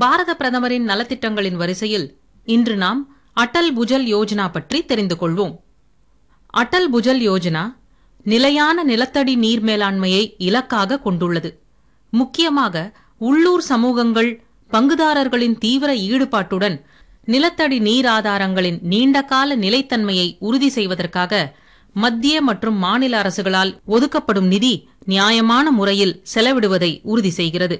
பாரத பிரதமரின் நலத்திட்டங்களின் வரிசையில் இன்று நாம் அடல் புஜல் யோஜனா பற்றி தெரிந்து கொள்வோம் அடல் புஜல் யோஜனா நிலையான நிலத்தடி நீர் மேலாண்மையை இலக்காக கொண்டுள்ளது முக்கியமாக உள்ளூர் சமூகங்கள் பங்குதாரர்களின் தீவிர ஈடுபாட்டுடன் நிலத்தடி நீர் ஆதாரங்களின் நீண்டகால நிலைத்தன்மையை உறுதி செய்வதற்காக மத்திய மற்றும் மாநில அரசுகளால் ஒதுக்கப்படும் நிதி நியாயமான முறையில் செலவிடுவதை உறுதி செய்கிறது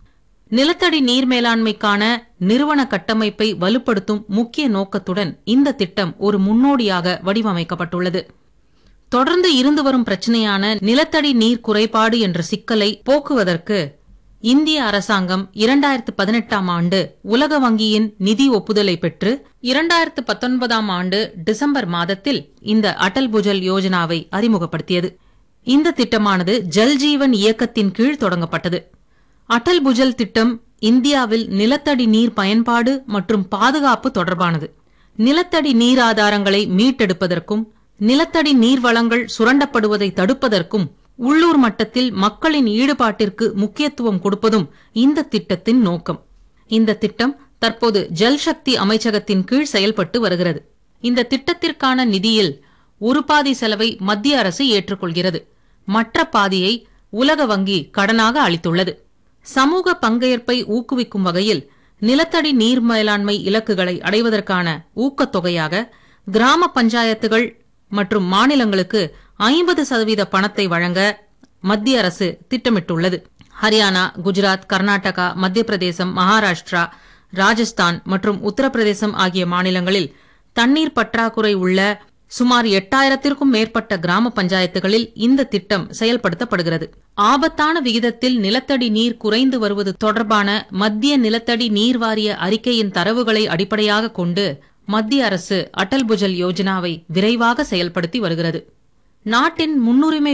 நிலத்தடி நீர் மேலாண்மைக்கான நிறுவன கட்டமைப்பை வலுப்படுத்தும் முக்கிய நோக்கத்துடன் இந்த திட்டம் ஒரு முன்னோடியாக வடிவமைக்கப்பட்டுள்ளது தொடர்ந்து இருந்து வரும் பிரச்சனையான நிலத்தடி நீர் குறைபாடு என்ற சிக்கலை போக்குவதற்கு இந்திய அரசாங்கம் இரண்டாயிரத்து பதினெட்டாம் ஆண்டு உலக வங்கியின் நிதி ஒப்புதலை பெற்று இரண்டாயிரத்து பத்தொன்பதாம் ஆண்டு டிசம்பர் மாதத்தில் இந்த அடல் புஜல் யோஜனாவை அறிமுகப்படுத்தியது இந்த திட்டமானது ஜல் ஜீவன் இயக்கத்தின் கீழ் தொடங்கப்பட்டது அடல் புஜல் திட்டம் இந்தியாவில் நிலத்தடி நீர் பயன்பாடு மற்றும் பாதுகாப்பு தொடர்பானது நிலத்தடி நீர் ஆதாரங்களை மீட்டெடுப்பதற்கும் நிலத்தடி நீர் வளங்கள் சுரண்டப்படுவதை தடுப்பதற்கும் உள்ளூர் மட்டத்தில் மக்களின் ஈடுபாட்டிற்கு முக்கியத்துவம் கொடுப்பதும் இந்த திட்டத்தின் நோக்கம் இந்த திட்டம் தற்போது ஜல் சக்தி அமைச்சகத்தின் கீழ் செயல்பட்டு வருகிறது இந்த திட்டத்திற்கான நிதியில் ஒரு பாதி செலவை மத்திய அரசு ஏற்றுக்கொள்கிறது மற்ற பாதியை உலக வங்கி கடனாக அளித்துள்ளது சமூக பங்கேற்பை ஊக்குவிக்கும் வகையில் நிலத்தடி நீர் மேலாண்மை இலக்குகளை அடைவதற்கான ஊக்கத்தொகையாக கிராம பஞ்சாயத்துகள் மற்றும் மாநிலங்களுக்கு ஐம்பது சதவீத பணத்தை வழங்க மத்திய அரசு திட்டமிட்டுள்ளது ஹரியானா குஜராத் கர்நாடகா மத்திய பிரதேசம் மகாராஷ்டிரா ராஜஸ்தான் மற்றும் உத்தரப்பிரதேசம் ஆகிய மாநிலங்களில் தண்ணீர் பற்றாக்குறை உள்ள சுமார் எட்டாயிரத்திற்கும் மேற்பட்ட கிராம பஞ்சாயத்துகளில் இந்த திட்டம் செயல்படுத்தப்படுகிறது ஆபத்தான விகிதத்தில் நிலத்தடி நீர் குறைந்து வருவது தொடர்பான மத்திய நிலத்தடி நீர் வாரிய அறிக்கையின் தரவுகளை அடிப்படையாக கொண்டு மத்திய அரசு அடல் புஜல் யோஜனாவை விரைவாக செயல்படுத்தி வருகிறது நாட்டின் முன்னுரிமை